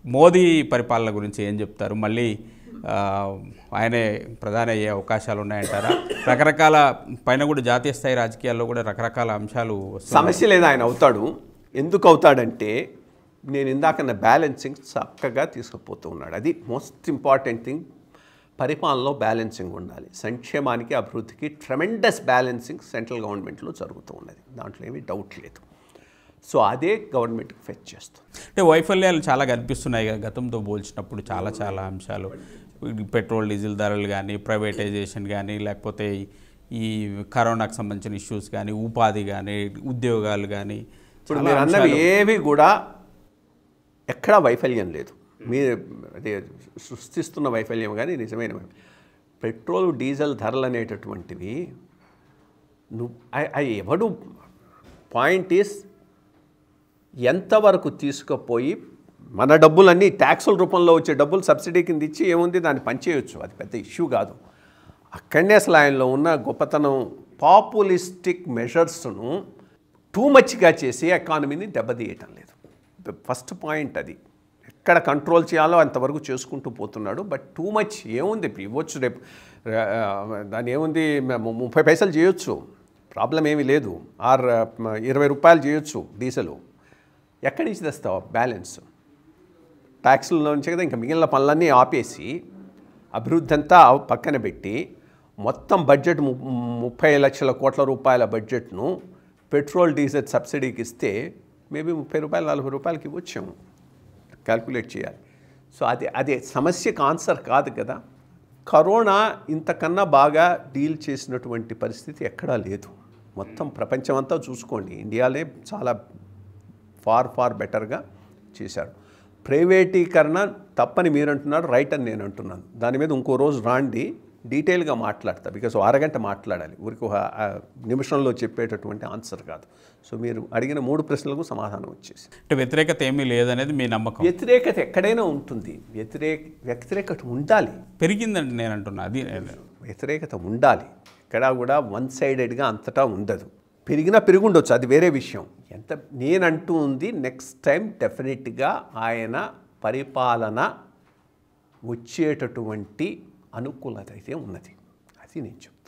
మోదీ పరిపాలన గురించి ఏం చెప్తారు మళ్ళీ ఆ, ఆయనే ప్రధాని అయ్యే అవకాశాలు ఉన్నాయంటారా రకరకాల పైన కూడా జాతీయ స్థాయి రాజకీయాల్లో కూడా రకరకాల అంశాలు వస్తున్నాయి. సమస్య లేదు ఆయన అవుతాడు ఎందుకు అవుతాడంటే నేను ఇందాకన్న బ్యాలెన్సింగ్ చక్కగా తీసుకుపోతూ ఉన్నాడు అది మోస్ట్ ఇంపార్టెంట్ థింగ్ పరిపాలనలో బ్యాలెన్సింగ్ ఉండాలి సంక్షేమానికి అభివృద్ధికి ట్రెమెండస్ బ్యాలెన్సింగ్ సెంట్రల్ గవర్నమెంట్లో జరుగుతూ ఉన్నది దాంట్లో ఏమీ డౌట్ లేదు సో అదే గవర్నమెంట్కి ఫెచ్ చేస్తుంది అంటే వైఫల్యాలు చాలా కనిపిస్తున్నాయి కదా గతంతో పోల్చినప్పుడు చాలా చాలా అంశాలు ఈ పెట్రోల్ డీజిల్ ధరలు కానీ ప్రైవేటైజేషన్ కానీ లేకపోతే ఈ కరోనాకు సంబంధించిన ఇష్యూస్ కానీ ఉపాధి కానీ ఉద్యోగాలు కానీ ఇప్పుడు చాలా మీరు అన్నవి అంశాలు- ఏవి కూడా ఎక్కడా వైఫల్యం లేదు మీరు అదే సృష్టిస్తున్న వైఫల్యం కానీ నిజమైన వైఫల్యం పెట్రోల్ డీజిల్ ధరలు అనేటటువంటివి నువ్వు అవి ఎవడు పాయింట్ ఈస్ ఎంతవరకు తీసుకుపోయి మన డబ్బులన్నీ ట్యాక్సుల రూపంలో వచ్చే డబ్బులు సబ్సిడీ కింద ఇచ్చి ఏముంది దాన్ని పనిచేయొచ్చు అది పెద్ద ఇష్యూ కాదు అక్కడనే అసలు ఆయనలో ఉన్న గొప్పతనం పాపులిస్టిక్ మెజర్స్ను టూ మచ్గా చేసి ఎకానమీని దెబ్బతీయటం లేదు ఫస్ట్ పాయింట్ అది ఎక్కడ కంట్రోల్ చేయాలో అంతవరకు చేసుకుంటూ పోతున్నాడు బట్ టూ మచ్ ఏముంది ఇప్పుడు ఇవ్వచ్చు రేపు ఆ, దాని ఏముంది ము- ముప్పై పైసలు చేయొచ్చు ప్రాబ్లం ఏమీ లేదు ఆర్ ఆ, ఇరవై రూపాయలు చేయొచ్చు డీజిల్ ఎక్కడి నుంచి తెస్తావు బ్యాలెన్స్ ట్యాక్సుల నుంచి కదా ఇంకా మిగిలిన పనులన్నీ ఆపేసి అభివృద్ధి అంతా పక్కన పెట్టి మొత్తం బడ్జెట్ ము- ముప్పై లక్షల కోట్ల రూపాయల బడ్జెట్ను పెట్రోల్ డీజిల్ సబ్సిడీకి ఇస్తే మేబీ ముప్పై రూపాయలు నలభై రూపాయలకి ఇవ్వచ్చాము క్యాల్కులేట్ చేయాలి సో అది అదే సమస్యకు ఆన్సర్ కాదు కదా కరోనా ఇంతకన్నా బాగా డీల్ చేసినటువంటి పరిస్థితి ఎక్కడా లేదు మొత్తం ప్రపంచమంతా చూసుకోండి ఇండియాలే చాలా ఫార్ ఫార్ బెటర్గా చేశారు ప్రైవేటీకరణ తప్పని మీరు అంటున్నారు రైట్ అని నేను అంటున్నాను దాని మీద ఇంకో రోజు రాండి డీటెయిల్గా మాట్లాడతా బికాస్ అరగంట మాట్లాడాలి ఊరికి ఒక ఆ, నిమిషంలో చెప్పేటటువంటి ఆన్సర్ కాదు సో మీరు అడిగిన మూడు ప్రశ్నలకు సమాధానం వచ్చేసి అంటే వ్యతిరేకత ఏమీ లేదనేది మీ నమ్మకం వ్యతిరేకత ఎక్కడైనా ఉంటుంది వ్యతిరేక వ్యతిరేకత ఉండాలి పెరిగిందండి నేను అంటున్నా అది వ్యతిరేకత ఉండాలి ఎక్కడా కూడా వన్ సైడెడ్గా అంతటా ఉండదు పెరిగినా పెరుగుండొచ్చు అది వేరే విషయం ఎంత నేనంటూ ఉంది నెక్స్ట్ టైం డెఫినెట్గా ఆయన పరిపాలన వచ్చేటటువంటి అనుకూలత అయితే ఉన్నది అది నేను చెప్తాను